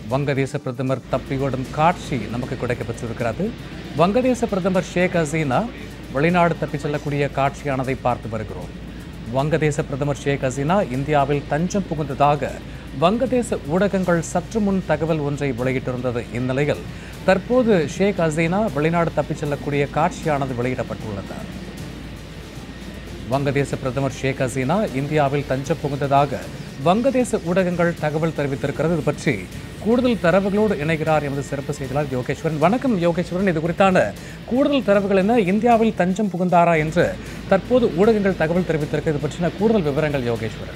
வங்கதேச பிரதமர் தப்பியோடும் காட்சி நமக்கு கிடைக்கப்பட்டிருக்கிறது வங்கதேச பிரதமர் ஷேக் ஹசீனா வெளிநாடு தப்பிச் செல்லக்கூடிய காட்சியானதை பார்த்து வருகிறோம் வங்கதேச பிரதமர் ஷேக் ஹசீனா இந்தியாவில் தஞ்சம் புகுந்ததாக வங்கதேச ஊடகங்கள் சற்று முன் தகவல் ஒன்றை வெளியிட்டிருந்தது இந்நிலையில் தற்போது ஷேக் ஹசீனா வெளிநாடு தப்பிச் செல்லக்கூடிய காட்சியானது வெளியிடப்பட்டுள்ளது வங்கதேச பிரதமர் ஷேக் ஹசீனா இந்தியாவில் தஞ்சம் புகுந்ததாக வங்கதேச ஊடகங்கள் தகவல் தெரிவித்திருக்கிறது இது பற்றி கூடுதல் தரவுகளோடு இணைகிறார் எமது சிறப்பு செய்தியாளர் யோகேஸ்வரன் வணக்கம் யோகேஸ்வரன் இது குறித்தான கூடுதல் தரவுகள் என்ன இந்தியாவில் தஞ்சம் புகுந்தாரா என்று தற்போது ஊடகங்கள் தகவல் தெரிவித்திருக்கிறது இது பற்றின கூடுதல் விவரங்கள் யோகேஸ்வரன்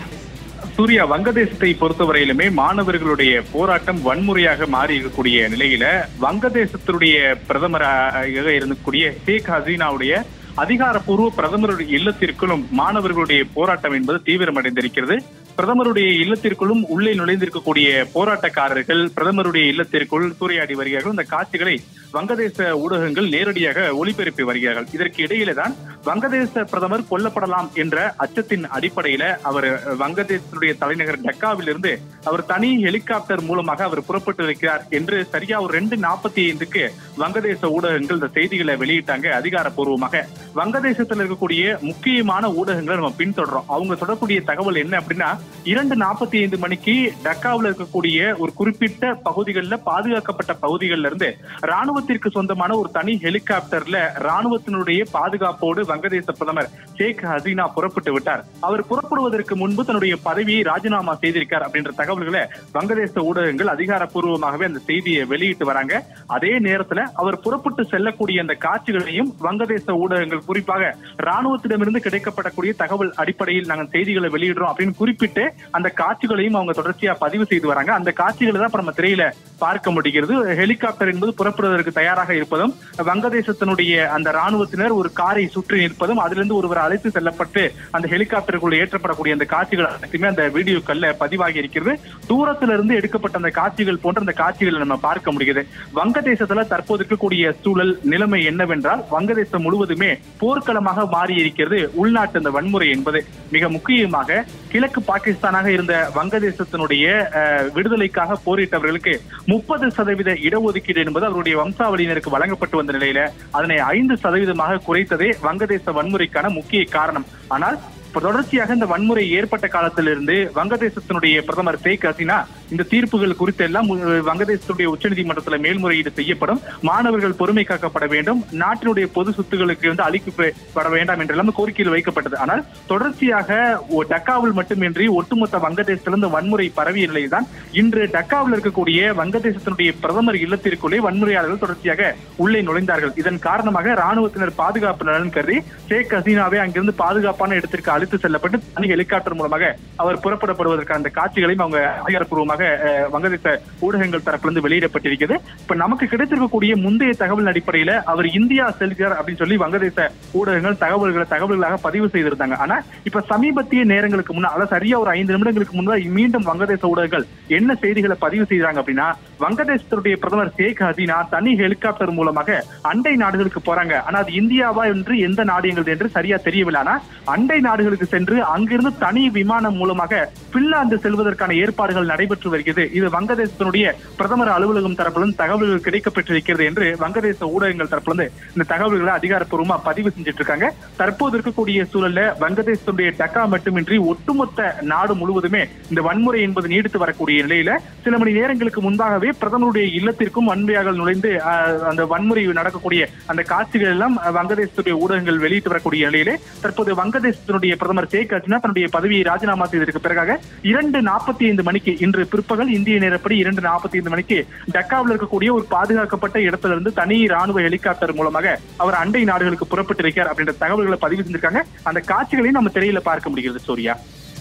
சூர்யா வங்கதேசத்தை பொறுத்தவரையிலுமே மாணவர்களுடைய போராட்டம் வன்முறையாக மாறி இருக்கக்கூடிய நிலையில வங்கதேசத்தினுடைய பிரதமராக இருக்கக்கூடிய ஷேக் ஹசீனாவுடைய அதிகாரப்பூர்வ பிரதமருடைய இல்லத்திற்குள்ளும் மாணவர்களுடைய போராட்டம் என்பது தீவிரமடைந்திருக்கிறது பிரதமருடைய இல்லத்திற்குள்ளும் உள்ளே நுழைந்திருக்கக்கூடிய போராட்டக்காரர்கள் பிரதமருடைய இல்லத்திற்குள் சூறையாடி வருகிறார்கள் இந்த காட்சிகளை வங்கதேச ஊடகங்கள் நேரடியாக ஒளிபரப்பி வருகிறார்கள் இதற்கு இடையிலே தான் வங்கதேச பிரதமர் கொல்லப்படலாம் என்ற அச்சத்தின் அடிப்படையில அவர் வங்கதேசத்துடைய தலைநகர் டக்காவில் இருந்து அவர் தனி ஹெலிகாப்டர் மூலமாக அவர் புறப்பட்டு இருக்கிறார் என்று சரியா ஒரு ரெண்டு நாற்பத்தி ஐந்துக்கு வங்கதேச ஊடகங்கள் இந்த செய்திகளை வெளியிட்டாங்க அதிகாரப்பூர்வமாக வங்கதேசத்தில் இருக்கக்கூடிய முக்கியமான ஊடகங்களை நம்ம பின்தொடரோம் அவங்க தொடரக்கூடிய தகவல் என்ன அப்படின்னா இரண்டு நாற்பத்தி ஐந்து மணிக்கு டக்காவில் இருக்கக்கூடிய ஒரு குறிப்பிட்ட பகுதிகளில் பாதுகாக்கப்பட்ட பகுதிகளில் இருந்து ராணுவத்திற்கு சொந்தமான ஒரு தனி ஹெலிகாப்டர்ல ராணுவத்தினுடைய பாதுகாப்போடு வங்கதேச பிரதமர் ஷேக் ஹசீனா புறப்பட்டு விட்டார் அவர் புறப்படுவதற்கு முன்பு தன்னுடைய பதவியை ராஜினாமா செய்திருக்கார் அப்படின்ற தகவல்களை வங்கதேச ஊடகங்கள் அதிகாரப்பூர்வமாகவே அந்த செய்தியை வெளியிட்டு வராங்க அதே நேரத்துல அவர் புறப்பட்டு செல்லக்கூடிய அந்த காட்சிகளையும் வங்கதேச ஊடகங்கள் குறிப்பாக ராணுவத்திடமிருந்து கிடைக்கப்படக்கூடிய தகவல் அடிப்படையில் நாங்கள் செய்திகளை வெளியிடுறோம் அப்படின்னு குறிப்பிட்டு அந்த காட்சிகளையும் அவங்க தொடர்ச்சியா பதிவு செய்து வராங்க அந்த காட்சிகளை தான் இப்ப நம்ம திரையில பார்க்க முடிகிறது ஹெலிகாப்டர் என்பது புறப்படுவதற்கு தயாராக இருப்பதும் வங்கதேசத்தினுடைய அந்த ராணுவத்தினர் ஒரு காரை சுற்றி நிற்பதும் அதிலிருந்து ஒருவர் அழைத்து செல்லப்பட்டு அந்த ஹெலிகாப்டருக்குள் ஏற்றப்படக்கூடிய அந்த காட்சிகள் அனைத்துமே அந்த வீடியோக்கள்ல பதிவாகி இருக்கிறது தூரத்துல இருந்து எடுக்கப்பட்ட அந்த காட்சிகள் போன்ற அந்த காட்சிகளை நம்ம பார்க்க முடியுது வங்கதேசத்துல தற்போது இருக்கக்கூடிய சூழல் நிலைமை என்னவென்றால் வங்கதேசம் முழுவதுமே போர்க்களமாக மாறி இருக்கிறது உள்நாட்டு அந்த வன்முறை என்பது மிக முக்கியமாக கிழக்கு பாகிஸ்தானாக இருந்த வங்கதேசத்தினுடைய அஹ், விடுதலைக்காக போரிட்டவர்களுக்கு முப்பது சதவீத இடஒதுக்கீடு என்பது அவருடைய வம்சாவளியினருக்கு வழங்கப்பட்டு வந்த நிலையில அதனை ஐந்து சதவீதமாக குறைத்ததே வங்கதேச வன்முறைக்கான முக்கிய காரணம் ஆனால் இப்ப தொடர்ச்சியாக இந்த வன்முறை ஏற்பட்ட காலத்திலிருந்து வங்கதேசத்தினுடைய பிரதமர் ஷேக் ஹசீனா இந்த தீர்ப்புகள் குறித்து எல்லாம் உ- வங்கதேசத்துடைய உச்சநீதிமன்றத்துல மேல்முறையீடு செய்யப்படும் மாணவர்கள் பொறுமை காக்கப்பட வேண்டும் நாட்டினுடைய பொது சொத்துகளுக்கு வந்து அளிக்கப்பட வேண்டாம் என்றெல்லாம் கோரிக்கையில் வைக்கப்பட்டது ஆனால் தொடர்ச்சியாக ஒ- டக்காவில் மட்டுமின்றி ஒட்டுமொத்த வங்கதேசத்திலிருந்து இந்த வன்முறை பரவிய நிலையில்தான் இன்று டக்காவில் இருக்கக்கூடிய வங்கதேசத்தினுடைய பிரதமர் இல்லத்திற்குள்ளே வன்முறையாளர்கள் தொடர்ச்சியாக உள்ளே நுழைந்தார்கள் இதன் காரணமாக ராணுவத்தினர் பாதுகாப்பு நலன் கருதி ஷேக் ஹசீனாவை அங்கிருந்து பாதுகாப்பான இடத்திற்கு அழைத்து செல்லப்பட்டு தனி ஹெலிகாப்டர் மூலமாக அவர் புறப்படப்படுவதற்கான அந்த காட்சிகளையும் அவங்க அதிகாரப்பூர்வமாக அஹ், வங்கதேச ஊடகங்கள் தரப்பிலிருந்து வெளியிடப்பட்டிருக்கிறது இப்ப நமக்கு கிடைத்திருக்கக்கூடிய முந்தைய தகவல் அடிப்படையில அவர் இந்தியா செல்கிறார் அப்படின்னு சொல்லி வங்கதேச ஊடகங்கள் தகவல்களை தகவல்களாக பதிவு செய்திருந்தாங்க ஆனா இப்ப சமீபத்திய நேரங்களுக்கு முன்னா அதாவது சரியா ஒரு ஐந்து நிமிடங்களுக்கு முன்னாடி மீண்டும் வங்கதேச ஊடகங்கள் என்ன செய்திகளை பதிவு செய்யறாங்க அப்படின்னா வங்கதேசத்துடைய பிரதமர் ஷேக் ஹசீனா தனி ஹெலிகாப்டர் மூலமாக அண்டை நாடுகளுக்கு போறாங்க ஆனா அது இந்தியாவா என்று எந்த நாடு எங்களுது என்று சரியா தெரியவில்லை ஆனா அண்டை நாடுகளுக்கு சென்று அங்கிருந்து தனி விமானம் மூலமாக பின்லாந்து செல்வதற்கான ஏற்பாடுகள் நடைபெற்று வருகிறது இது வங்கதேசத்தினுடைய பிரதமர் அலுவலகம் தரப்பிலிருந்து தகவல்கள் கிடைக்கப்பெற்றிருக்கிறது என்று வங்கதேச ஊடகங்கள் தரப்பிலிருந்து இந்த தகவல்களை அதிகாரப்பூர்வமா பதிவு செஞ்சுட்டு இருக்காங்க தற்போது இருக்கக்கூடிய சூழல்ல வங்கதேசத்துடைய டக்கா மட்டுமின்றி ஒட்டுமொத்த நாடு முழுவதுமே இந்த வன்முறை என்பது நீடித்து வரக்கூடிய நிலையில சில மணி நேரங்களுக்கு முன்பாகவே பிரதமருடைய இல்லத்திற்கும் வன்முறையாக நுழைந்து ஆஹ், அந்த வன்முறை நடக்கக்கூடிய அந்த காட்சிகள் எல்லாம் அஹ், வங்கதேசத்துடைய ஊடகங்கள் வெளியிட்டு வரக்கூடிய நிலையிலே தற்போது வங்கதேசத்தினுடைய பிரதமர் ஷேக் ஹசீனா தன்னுடைய பதவியை ராஜினாமா செய்ததற்கு பிறகாக இரண்டு நாற்பத்தி ஐந்து மணிக்கு இன்று பிற்பகல் இந்திய நேரப்படி இரண்டு நாற்பத்தி ஐந்து மணிக்கு டக்காவில் இருக்கக்கூடிய ஒரு பாதுகாக்கப்பட்ட இடத்துல இருந்து தனி ராணுவ ஹெலிகாப்டர் மூலமாக அவர் அண்டை நாடுகளுக்கு புறப்பட்டிருக்கார் அப்படின்ற தகவல்களை பதிவு செஞ்சிருக்காங்க அந்த காட்சிகளையும் நம்ம திரையில பார்க்க முடிகிறது சூர்யா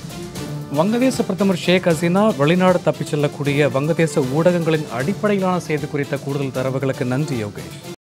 வங்கதேச பிரதமர் ஷேக் ஹசீனா வெளிநாடு தப்பிச் செல்லக்கூடிய வங்கதேச ஊடகங்களின் அடிப்படையிலான செய்தி குறித்த கூடுதல் தரவுகளுக்கு நன்றி யோகேஷ்